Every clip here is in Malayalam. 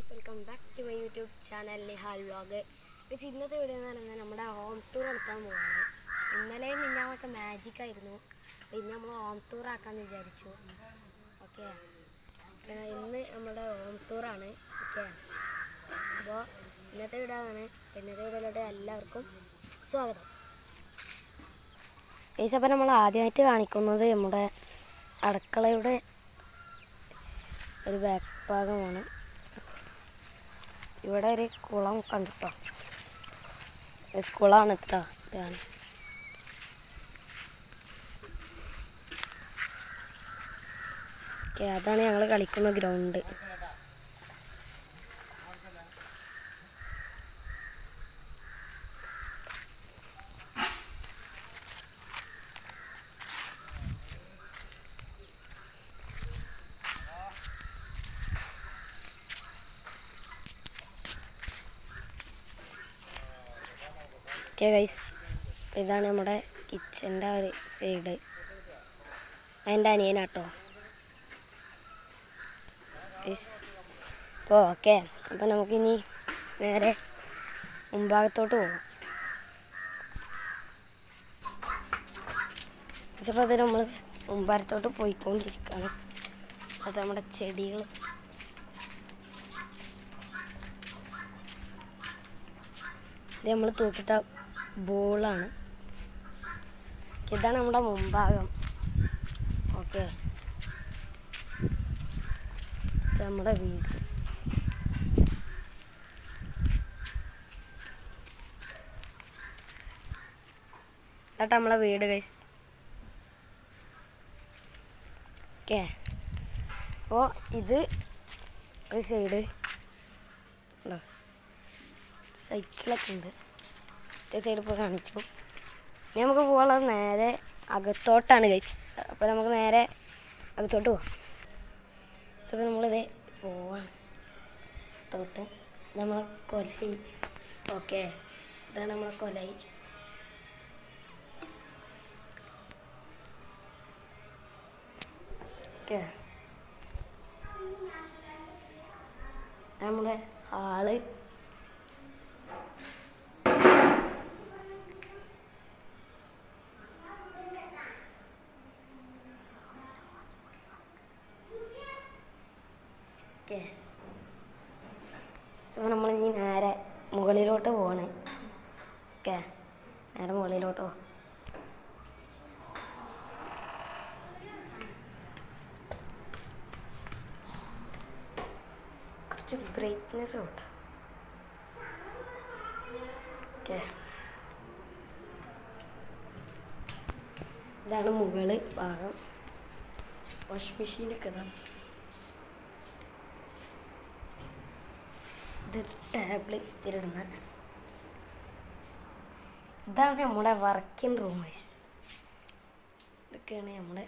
Welcome back to my YouTube channel Nihal vlog ഇത് ഇന്നത്തെ വീഡിയോ എന്ന് പറയുന്നത് നമ്മുടെ ഹോം ടൂർ എടുക്കാൻ പോവാണ് ഇന്നലെയും മിന്നാമൊക്കെ മാജിക് ആയിരുന്നു അപ്പോൾ ഇന്ന് നമ്മൾ ഹോം ടൂർ ആക്കാമെന്ന് വിചാരിച്ചു ഓക്കെ ഇന്ന് നമ്മുടെ ഹോം ടൂറാണ് ഓക്കെ അപ്പോൾ ഇന്നത്തെ വീഡിയോ ആണ് അപ്പോൾ ഇന്നത്തെ വീഡിയോയിലോട്ട് എല്ലാവർക്കും സ്വാഗതം ഗൈസ് അപ്പോൾ നമ്മൾ ആദ്യമായിട്ട് കാണിക്കുന്നത് നമ്മുടെ അടുക്കളയുടെ ഒരു ബാക്ക് ഭാഗമാണ് ഇവിടെ ഒരു കുളം കണ്ടിട്ടോ കുളമാണ് കേട്ടോ ഇതാണ് ഓക്കെ അതാണ് ഞങ്ങൾ കളിക്കുന്ന ഗ്രൗണ്ട് ഓക്കെ ഗൈസ് ഇതാണ് നമ്മുടെ കിച്ചൻ്റെ ഒരു സൈഡ് അതിൻ്റെ അനിയനാട്ടോ ഗൈസ് അപ്പോൾ ഓക്കെ അപ്പോൾ നമുക്കിനി നേരെ മുമ്പാകത്തോട്ട് പോകാം അപ്പോൾ അത് നമ്മൾ മുമ്പാരത്തോട്ട് പോയിക്കൊണ്ടിരിക്കുകയാണ് അത് നമ്മുടെ ചെടികൾ ഇത് നമ്മൾ തൂക്കിട്ട ബോളാണ് ഇതാണ് നമ്മുടെ മുമ്പാകം ഓക്കെ ഇത് നമ്മുടെ വീട് ഇതാട്ട് നമ്മളെ വീട് ഗൈസ് ഓക്കെ അപ്പോൾ ഇത് ഒരു സൈഡ് ഉണ്ടോ സൈക്കിളൊക്കെ ഉണ്ട് മറ്റേ സൈഡ് ഇപ്പോൾ കാണിച്ചു ഇനി നമുക്ക് പോകാനുള്ളത് നേരെ അകത്തോട്ടാണ് ഗൈസ് അപ്പോൾ നമുക്ക് നേരെ അകത്തോട്ട് പോവാം അപ്പോൾ നമ്മളിത് പോവാണ് അകത്തോട്ട് ഇത് നമ്മളെ കൊലയി ഓക്കെ ഇതാണ് നമ്മളെ കൊലയി ഓക്കെ നമ്മുടെ ഹാള് ഓക്കെ അപ്പോൾ നമ്മളിനി നേരെ മുകളിലോട്ട് പോവാണ് ഓക്കെ നേരെ മുകളിലോട്ട് പോവാം കുറച്ച് ബ്രൈറ്റ്നെസ് കൂട്ടാം ഓക്കെ ഇതാണ് മുകള് ഭാഗം വാഷ് മെഷീനൊക്കെ ഇതാണ് ഇത് ടേബിൾ സ്ഥിരിടുന്ന ഇതാണ് നമ്മുടെ വർക്കിംഗ് റൂം വൈസ് ഇതൊക്കെയാണ് നമ്മുടെ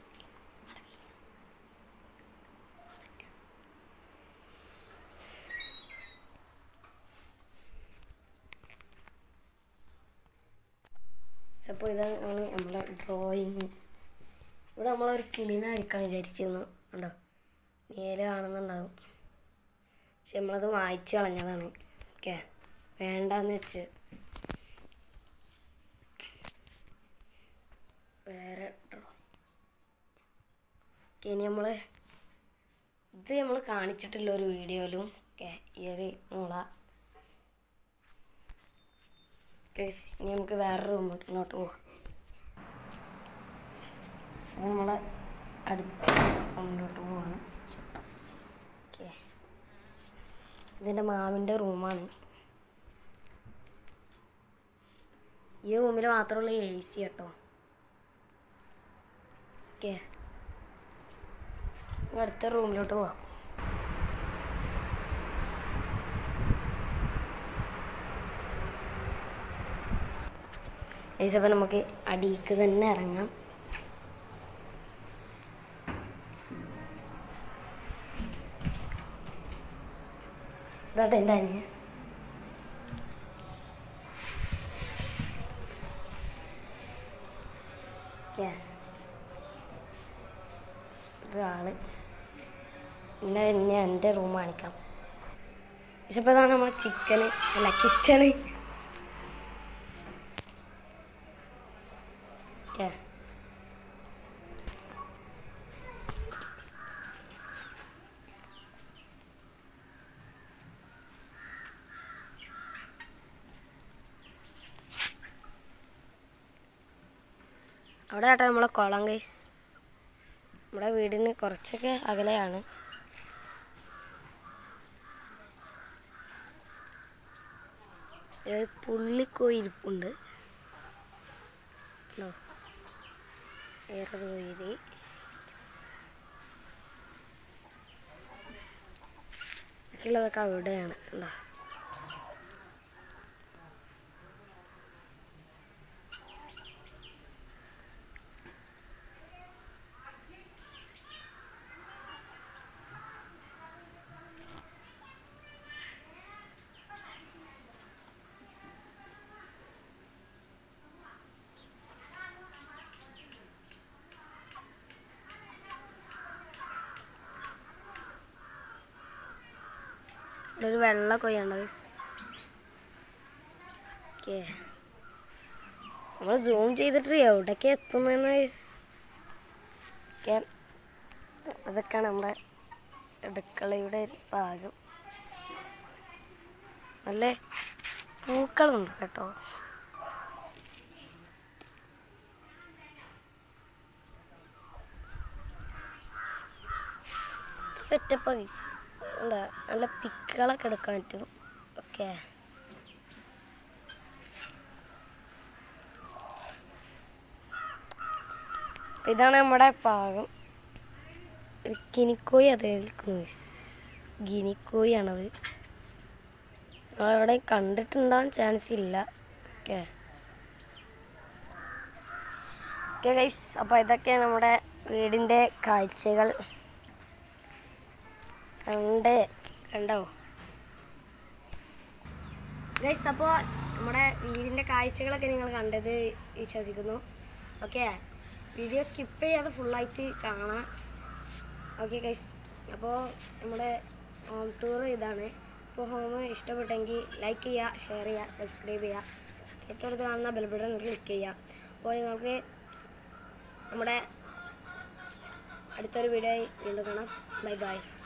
അപ്പോൾ ഇതാണ് നമ്മൾ നമ്മളെ ഡ്രോയിങ് ഇവിടെ നമ്മളൊരു കിളിനായിരിക്കാൻ വിചാരിച്ചിരുന്നു ഉണ്ടോ നേരെ കാണുന്നുണ്ടാകും പക്ഷെ നമ്മളത് വായിച്ചു കളഞ്ഞതാണ് ഓക്കെ വേണ്ടാന്ന് വെച്ച് വേറെ ഡ്രോ ഓക്കെ ഇനി നമ്മൾ ഇത് നമ്മൾ കാണിച്ചിട്ടില്ല ഒരു വീഡിയോയിലും ഓക്കെ ഈ ഒരു മുള Guys, ഇനി നമുക്ക് വേറെ റൂമിലോട്ട് പോകാം നമ്മൾ അടുത്ത റൂമിലോട്ട് പോവാണ് ഓക്കെ ഇതെൻ്റെ മാവിൻ്റെ റൂമാണ് ഈ റൂമിൽ മാത്രമുള്ള എ സി കേട്ടോ ഓക്കെ അടുത്ത റൂമിലോട്ട് പോവാം ഏസപ്പം നമുക്ക് അടിയിക്ക് തന്നെ ഇറങ്ങാം ഇതാട്ടെ എൻ്റെ അനിയ ഇത് ആള് ഇന്ന് ഞാൻ എൻ്റെ റൂം കാണിക്കാം ഇതിപ്പോൾ ഇതാണ് നമ്മളെ ചിക്കന് അല്ല കിച്ചണ് ഓക്കെ അവിടെ ആട്ടെ നമ്മളെ കുളം കൈസ് നമ്മുടെ വീടിന് കുറച്ചൊക്കെ അകലെയാണ് ഒരു പുള്ളിക്കോയി ഇരിപ്പുണ്ട് ഉണ്ടോ? വേറെ കോയില് ബാക്കിയുള്ളതൊക്കെ അവിടെയാണ് ഉണ്ടോ ഇവിടെ ഒരു വെള്ള കൊയ്യാണ് ഗൈസ് ഓക്കെ നമ്മൾ സൂം ചെയ്തിട്ട് എവിടേക്ക് എത്തുന്നതെന്ന് ഗൈസ് ഓക്കെ അതൊക്കെയാണ് നമ്മുടെ അടുക്കളയുടെ ഒരു ഭാഗം നല്ല പൂക്കളുണ്ട് കേട്ടോ സെറ്റപ്പ് ഗൈസ് എന്താ നല്ല പിക്കുകളൊക്കെ എടുക്കാൻ പറ്റും ഓക്കെ ഇതാണ് നമ്മുടെ പാകം ഒരു ഗിനിക്കോയി അതായിരിക്കും ഗൈസ് ഗിനിക്കോയാണത് നമ്മളെവിടെ കണ്ടിട്ടുണ്ടാകാൻ ചാൻസ് ഇല്ല ഓക്കെ ഓക്കെ ഗൈസ് അപ്പോൾ ഇതൊക്കെയാണ് നമ്മുടെ വീടിൻ്റെ കാഴ്ചകൾ കണ്ട് കണ്ടോ ഗൈസ് അപ്പോൾ നമ്മുടെ വീടിൻ്റെ കാഴ്ചകളൊക്കെ നിങ്ങൾ കണ്ടത് വിശ്വസിക്കുന്നു ഓക്കെ വീഡിയോ സ്കിപ്പ് ചെയ്യാതെ ഫുള്ളായിട്ട് കാണാം ഓക്കെ ഗൈസ് അപ്പോൾ നമ്മുടെ ഹോം ടൂർ ഇതാണ് അപ്പോൾ ഹോം ഇഷ്ടപ്പെട്ടെങ്കിൽ ലൈക്ക് ചെയ്യുക ഷെയർ ചെയ്യുക സബ്സ്ക്രൈബ് ചെയ്യുക തൊട്ടടുത്ത് കാണുന്ന ബെൽബട്ടൺ ക്ലിക്ക് ചെയ്യുക അപ്പോൾ നിങ്ങൾക്ക് നമ്മുടെ അടുത്തൊരു വീഡിയോ വീണ്ടും കാണാം ബൈ ബൈ